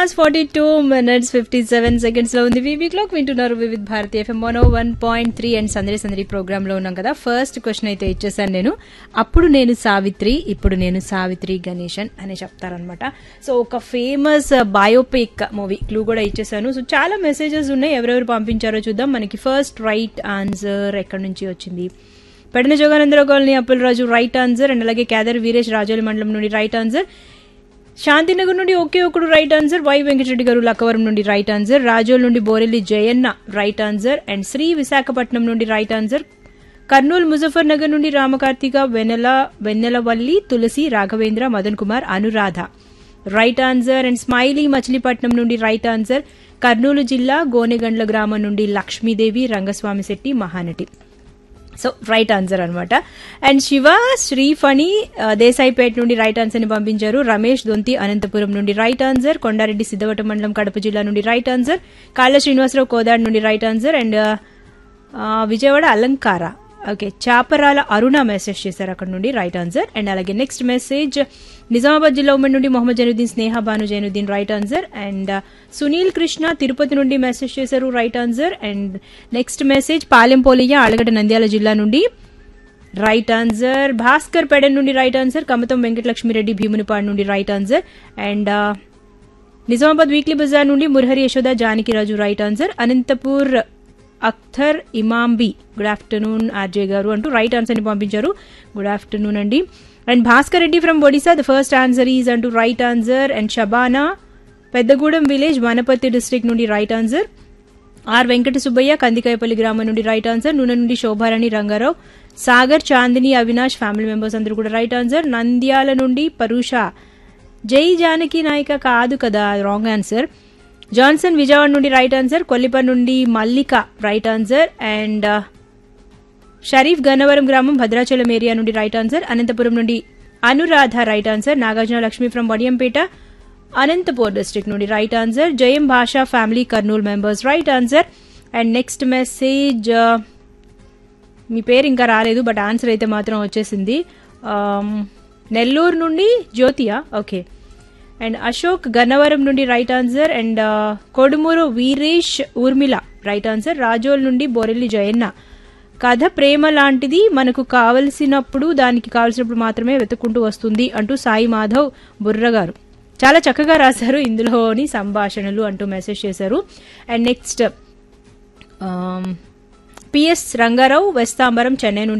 hours forty two minutes fifty seven seconds లో ఉంది వివి క్లాక్ వింటున్నారు Vividh Bharati FM one one point three and సందడి సందడి ప్రోగ్రామ్ లో ఉన్నాం కదా ఫస్ట్ క్వశ్చన్ అయితే ఇచ్చేసాను నేను అప్పుడు నేను సావిత్రి ఇప్పుడు నేను సావిత్రి గణేశన్ అని చెప్తారనమాట సో ఒక ఫేమస్ బయోపిక్ మూవీ క్లూ కూడా ఇచ్చేసాను సో చాలా మెసేజెస్ ఉన్నాయి ఎవరెవరు పంపించారో చూద్దాం మనకి ఫస్ట్ రైట్ ఆన్సర్ ఎక్కడి నుంచి వచ్చింది Pedana Joganandarao colony Appularaju right answer and అలాగే కేదర్ వీరేష్ రాజోలి మండలం నుండి రైట్ ఆన్సర్ శాంతినగర్ నుండి ఒకే ఒకడు రైట్ ఆన్సర్ వై వెంకటరెడ్డి గారు లక్కవరం నుండి రైట్ ఆన్సర్ రాజోల్ నుండి Borelli Jayanna right answer and Sri Visakhapatnam నుండి రైట్ ఆన్సర్ కర్నూలు ముజఫర్ నగర్ నుండి Ramakarthika Vennela Vennelavalli Tulasi Raghavendra Madan Kumar Anuradha right answer and smiley Machilipatnam నుండి రైట్ ఆన్సర్ కర్నూలు జిల్లా గోనెగండ్ల గ్రామం నుండి Lakshmidevi Rangaswamy Shetty Mahanati so right answer అనమాట అండ్ శివ శ్రీఫణి ఆ, దేశాయిపేట నుండి రైట్ ఆన్సర్ ని పంపించారు రమేష్ దొంతి అనంతపురం నుండి రైట్ ఆన్సర్ కొండారెడ్డి సిద్ధవట మండలం కడప జిల్లా నుండి రైట్ ఆన్సర్ కాళ్ళ శ్రీనివాసరావు కోదాడ్ నుండి రైట్ ఆన్సర్ అండ్ ఆ, విజయవాడ అలంకార ఓకే చాపరాల అరుణ మెసేజ్ చేశారు అక్కడ నుండి రైట్ ఆన్సర్ అండ్ అలాగే నెక్స్ట్ మెసేజ్ నిజామాబాద్ జిల్లా ఉమ్మడి నుండి Mohammed Zainuddin Sneha Bhanu Zainuddin right answer and Sunil Krishna Tirupati నుండి మెసేజ్ చేశారు right answer and next message Palempolia Alagadda Nandyal జిల్లా నుండి రైట్ ఆన్సర్ భాస్కర్ పెడన్ నుండి రైట్ ఆన్సర్ కమతం వెంకటలక్ష్మిరెడ్డి భీమునిపాడు నుండి right answer and Nizamabad weekly బజార్ నుండి Murahari Yashoda Janakiraju right answer Anantapur Akhtar Imambi good afternoon RJ గారు అంటూ రైట్ ఆన్సర్ ని పంపించారు గుడ్ ఆఫ్టర్నూన్ అండి and Bhaskar Reddy from Odisha the first answer is అంటూ right answer and Shabana Peddagudem village Wanaparthy district నుండి right answer R Venkata Subbaiah Kandikayapalli గ్రామం నుండి రైట్ ఆన్సర్ నూనె నుండి శోభారాణి రంగారావు సాగర్ చాందిని అవినాష్ ఫ్యామిలీ మెంబర్స్ అందరూ కూడా రైట్ ఆన్సర్ నంద్యాల నుండి పరుష జై జానకి నాయక కాదు కదా రాంగ్ ఆన్సర్ జాన్సన్ విజయవాడ నుండి రైట్ ఆన్సర్ కొల్లిపర్ నుండి Mallika right answer and Sharif Gannavaram గ్రామం భద్రాచలం ఏరియా నుండి రైట్ ఆన్సర్ అనంతపురం నుండి Anuradha right answer Nagarjuna Lakshmi from Vadiyampeta Anantapur district నుండి right answer Jayam Basha family Kurnool members right answer and next message మీ పేరు ఇంకా రాలేదు బట్ ఆన్సర్ అయితే మాత్రం వచ్చేసింది Um, నెల్లూరు నుండి జ్యోతియా ఓకే అండ్ అశోక్ గన్నవరం నుండి right answer and Kodumuru Veeresh Urmila right answer Rajol నుండి బొరెల్లి జయన్న కథ ప్రేమ లాంటిది మనకు కావలసినప్పుడు దానికి కావలసినప్పుడు మాత్రమే వెతుక్కుంటూ వస్తుంది అంటూ సాయి మాధవ్ బుర్ర గారు చాలా చక్కగా రాశారు ఇందులోని సంభాషణలు అంటూ మెసేజ్ చేశారు and next PS Rangarao Vesthambaram Chennai నుండి